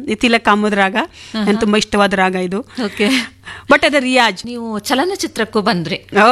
ತಿಲಕ್ ಕಾಮದ ರಾಗ ನನ್ ತುಂಬಾ ಇಷ್ಟವಾದ ರಾಗ ಇದು ಓಕೆ ಬಟ್ ಅದ ರಿಯಾಜ್ ನೀವು ಚಲನಚಿತ್ರಕ್ಕೂ ಬಂದ್ರಿ ಓ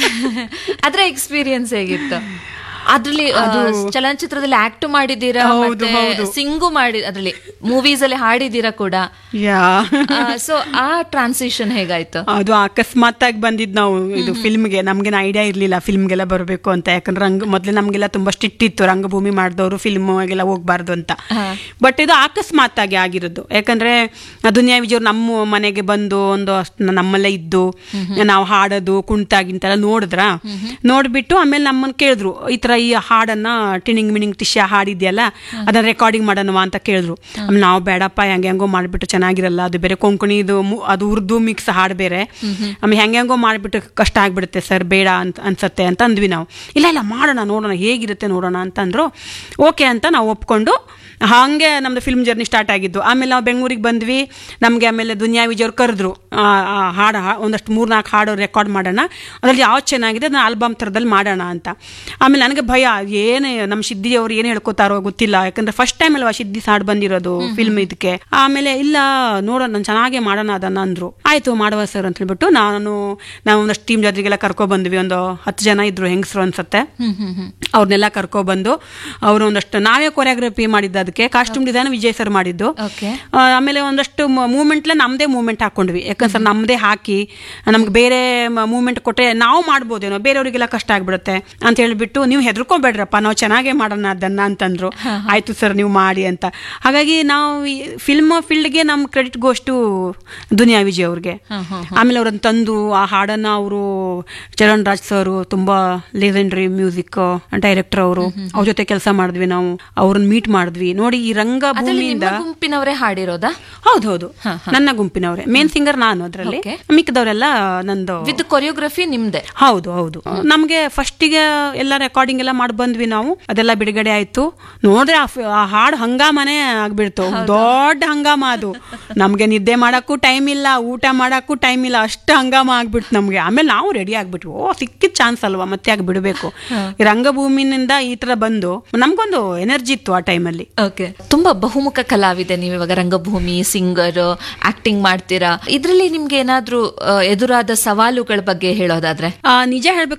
ಅದ್ರ ಎಕ್ಸ್ಪೀರಿಯನ್ಸ್ ಹೇಗಿತ್ತು ಅದ್ರಲ್ಲಿ ಆ, ಚಲನಚಿತ್ರದಲ್ಲಿ ಆಕ್ಟ್ ಮಾಡಿದೀರಾ ಹೌದು, ಮತ್ತೆ ಸಿಂಗು ಮಾಡಿ ಅದ್ರಲ್ಲಿ ಮೂವೀಸ್ ಅಲ್ಲಿ ಹಾಡಿದೀರಾ ಕೂಡ ಯಾ ಸೊ ಆ ಟ್ರಾನ್ಸಿಷನ್ ಹೇಗಾಯ್ತು ಅದು ಅಕಸ್ಮಾತ್ ಆಗಿ ಬಂದಿದ್ ನಾವು ಇದು ಫಿಲ್ಮ್ಗೆ ನಮ್ಗೇನು ಐಡಿಯಾ ಇರ್ಲಿಲ್ಲ ಫಿಲ್ಮ್ಗೆಲ್ಲ ಬರಬೇಕು ಅಂತ ಯಾಕಂದ್ರೆ ರಂಗ ಮೊದ್ಲು ನಮ್ಗೆಲ್ಲ ತುಂಬಾ ಸ್ಟ್ರಿಕ್ಟ್ ಇತ್ತು ರಂಗಭೂಮಿ ಮಾಡಿದವರು ಫಿಲ್ಮ್ಗೆಲ್ಲ ಹೋಗ್ಬಾರ್ದು ಅಂತ ಬಟ್ ಇದು ಅಕಸ್ಮಾತ್ ಆಗಿ ಆಗಿರೋದು ಯಾಕಂದ್ರೆ ದುನಿಯಾ ವಿಜಯ್ ಅವ್ರು ನಮ್ಮ ಮನೆಗೆ ಬಂದು ಒಂದು ಅಷ್ಟ್ ನಮ್ಮಲ್ಲೇ ಇದ್ದು ನಾವು ಹಾಡೋದು ಕುಣಿತ ಗಿಂತೆಲ್ಲ ನೋಡಿದ್ರ ನೋಡ್ಬಿಟ್ಟು ಆಮೇಲೆ ನಮ್ಮನ್ನ ಕೇಳಿದ್ರು ಈ ತರ ಈ ಹಾಡನ್ನ ಟಿಣಿಂಗ್ ಮಿಣಿಂಗ್ ಟಿಶ್ಯ ಹಾಡಿದ್ಯಲ್ಲ ಅದನ್ನ ರೆಕಾರ್ಡಿಂಗ್ ಮಾಡೋಣವಾ ಅಂತ ಕೇಳಿದ್ರು ಆಮೇಲೆ ನಾವು ಬೇಡಪ್ಪ ಹೆಂಗೆ ಹೆಂಗೋ ಮಾಡ್ಬಿಟ್ಟು ಚೆನ್ನಾಗಿರಲ್ಲ ಅದು ಬೇರೆ ಕೊಂಕಣಿ ಇದು ಮು- ಅದು ಉರ್ದು ಮಿಕ್ಸ್ ಹಾಡು ಬೇರೆ ಆಮೇಲೆ ಹೆಂಗೆ ಹೆಂಗೋ ಮಾಡ್ಬಿಟ್ಟು ಕಷ್ಟ ಆಗ್ಬಿಡುತ್ತೆ ಸರ್ ಬೇಡ ಅಂತ ಅನ್ಸತ್ತೆ ಅಂತ ಅಂದ್ವಿ ನಾವು ಇಲ್ಲ ಇಲ್ಲ ಮಾಡೋಣ ನೋಡೋಣ ಹೇಗಿರುತ್ತೆ ನೋಡೋಣ ಅಂತಂದ್ರು ಓಕೆ ಅಂತ ನಾವು ಒಪ್ಕೊಂಡು ಹಾಗೆ ನಮ್ದು ಫಿಲ್ಮ್ ಜರ್ನಿ ಸ್ಟಾರ್ಟ್ ಆಗಿದ್ದು ಆಮೇಲೆ ನಾವು ಬೆಂಗಳೂರಿಗೆ ಬಂದ್ವಿ ನಮಗೆ ಆಮೇಲೆ ದುನಿಯಾ ವಿಜಯ್ ಅವ್ರು ಕರೆದ್ರು ಆ, ಆ ಹಾಡು ಹಾ- ಒಂದಷ್ಟು ಮೂರ್ನಾಲ್ಕು ಹಾಡು ರೆಕಾರ್ಡ್ ಮಾಡೋಣ ಅದ್ರಲ್ಲಿ ಯಾವ್ದು ಚೆನ್ನಾಗಿದೆ ಅದನ್ನ ಆಲ್ಬಮ್ ಥರದಲ್ಲಿ ಮಾಡೋಣ ಅಂತ ಆಮೇಲೆ ನನಗೆ ಭಯ ಏನು ನಮ್ಮ ಸಿದ್ದಿ ಅವ್ರು ಏನು ಹೇಳ್ಕೊತಾರೋ ಗೊತ್ತಿಲ್ಲ ಯಾಕಂದ್ರೆ ಫಸ್ಟ್ ಟೈಮ್ ಅಲ್ವಾ ಸಿದ್ದಿ ಹಾಡು ಬಂದಿರೋದು ಫಿಲ್ಮ್ ಇದಕ್ಕೆ ಆಮೇಲೆ ಇಲ್ಲ ನೋಡೋಣ ನಾನು ಚೆನ್ನಾಗೇ ಮಾಡೋಣ ಅದನ್ನ ಅಂದ್ರು ಆಯ್ತು ಮಾಡುವ ಸರ್ ಅಂತ ಹೇಳ್ಬಿಟ್ಟು ನಾನು ನಾವು ಒಂದಷ್ಟು ಟೀಮ್ ಜೊತೆಗೆಲ್ಲ ಕರ್ಕೊ ಬಂದ್ವಿ ಒಂದು ಹತ್ತು ಜನ ಇದ್ರು ಹೆಂಗಸರು ಅನ್ಸತ್ತೆ ಅವ್ರನ್ನೆಲ್ಲ ಕರ್ಕೊಬಂದು ಅವರು ಒಂದಷ್ಟು ನಾವೇ ಕೊರಿಯೋಗ್ರಫಿ ಮಾಡಿದ್ದು ಅದಕ್ಕೆ ಕಾಸ್ಟ್ಯೂಮ್ ಡಿಸೈನ್ ವಿಜಯ್ ಸರ್ ಮಾಡಿದ್ದು ಓಕೆ ಆ, ಆಮೇಲೆ ಒಂದಷ್ಟು ಮೂಮೆಂಟ್ಲೆ ನಮ್ಮದೇ ಮೂಮೆಂಟ್ ಹಾಕೊಂಡ್ವಿ ಯಾಕಂದ್ರೆ ನಮ್ಮದೇ ಹಾಕಿ ನಮ್ಗೆ ಬೇರೆ ಮೂಮೆಂಟ್ ಕೊಟ್ಟರೆ ನಾವು ಮಾಡ್ಬೋದೇನೋ ಬೇರೆಯವರಿಗೆಲ್ಲ ಕಷ್ಟ ಆಗ್ಬಿಡುತ್ತೆ ಅಂತ ಹೇಳ್ಬಿಟ್ಟು ನೀವು ಹೆದರ್ಕೋಬೇಡ್ರಪ್ಪ ನಾವು ಚೆನ್ನಾಗೇ ಮಾಡೋಣ ಅದನ್ನ ಅಂತಂದ್ರು ಆಯ್ತು ಸರ್ ನೀವು ಮಾಡಿ ಅಂತ ಹಾಗಾಗಿ ನಾವು ಫಿಲ್ಮ್ ಫೀಲ್ಡ್ಗೆ ನಮ್ಮ ಕ್ರೆಡಿಟ್ ಗೋಷ್ಟು ದುನಿಯಾ ವಿಜಯ್ ಅವ್ರಿಗೆ ಆಮೇಲೆ ಅವ್ರನ್ನ ತಂದು ಆ ಹಾಡನ್ನ ಅವರು ಚರಣ್ ರಾಜ್ ಸರ್ ತುಂಬಾ ಲೆಜೆಂಡ್ರಿ ಮ್ಯೂಸಿಕ್ ಡೈರೆಕ್ಟರ್ ಅವರು ಅವ್ರ ಜೊತೆ ಕೆಲಸ ಮಾಡಿದ್ವಿ ನಾವು ಅವ್ರನ್ನ ಮೀಟ್ ಮಾಡಿದ್ವಿ ನೋಡಿ ಈ ರಂಗಭೂಮಿಯಿಂದ ನಿಮ್ಮ ಗುಂಪಿನವರೇ ಹಾಡಿರೋದಾ ಹೌದು ಹೌದು ನನ್ನ ಗುಂಪಿನವರೇ ಮೇನ್ ಸಿಂಗರ್ ನಾನು ಅದರಲ್ಲಿ Okay. ಮಿಕ್ಕದವರೆಲ್ಲ ನಂದು ವಿತ್ ಕೊರಿಯೋಗ್ರಫಿ ನಿಮ್ದೆ ಹೌದು ಹೌದು ನಮ್ಗೆ ಫಸ್ಟಿಗೆ ಎಲ್ಲ ರೆಕಾರ್ಡಿಂಗ್ ಎಲ್ಲ ಮಾಡಿ ಬಂದ್ವಿ ನಾವು ಅದೆಲ್ಲ ಬಿಡುಗಡೆ ಆಯ್ತು ನೋಡ್ರೆ ಆ ಫಿ- ಆ ಹಾಡು ಹಂಗಾಮನೆ ಆಗ್ಬಿಡ್ತು ದೊಡ್ಡ ಹಂಗಾಮ ಅದು ನಮ್ಗೆ ನಿದ್ದೆ ಮಾಡಕ್ಕೂ ಟೈಮ್ ಇಲ್ಲ ಊಟ ಮಾಡಕ್ಕೂ ಟೈಮ್ ಇಲ್ಲ ಅಷ್ಟು ಹಂಗಾಮ ಆಗ್ಬಿಟ್ಟು ನಮ್ಗೆ ಆಮೇಲೆ ನಾವು ರೆಡಿ ಆಗ್ಬಿಟ್ವಿ ಓ ಸಿಕ್ಕಿದ ಚಾನ್ಸ್ ಅಲ್ವಾ ಮತ್ತೆ ಆಗಿ ಬಿಡಬೇಕು ಈ ರಂಗಭೂಮಿನಿಂದ ಈ ತರ ಬಂದು ನಮ್ಗೊಂದು ಎನರ್ಜಿ ಇತ್ತು ಆ ಟೈಮಲ್ಲಿ ಓಕೆ ತುಂಬಾ ಬಹುಮುಖ ಕಲಾವಿದೆ ನೀವು ಇವಾಗ ರಂಗಭೂಮಿ ಸಿಂಗರ್ ಆಕ್ಟಿಂಗ್ ಮಾಡ್ತೀರಾ ಇದ್ರಲ್ಲಿ ನಿಮ್ಗೆ ಏನಾದ್ರೂ ಆ, ಎದುರಾದ ಸವಾಲುಗಳ ಬಗ್ಗೆ ಹೇಳೋದಾದ್ರೆ ಆ, ನಿಜ ಹೇಳ್ಬೇಕು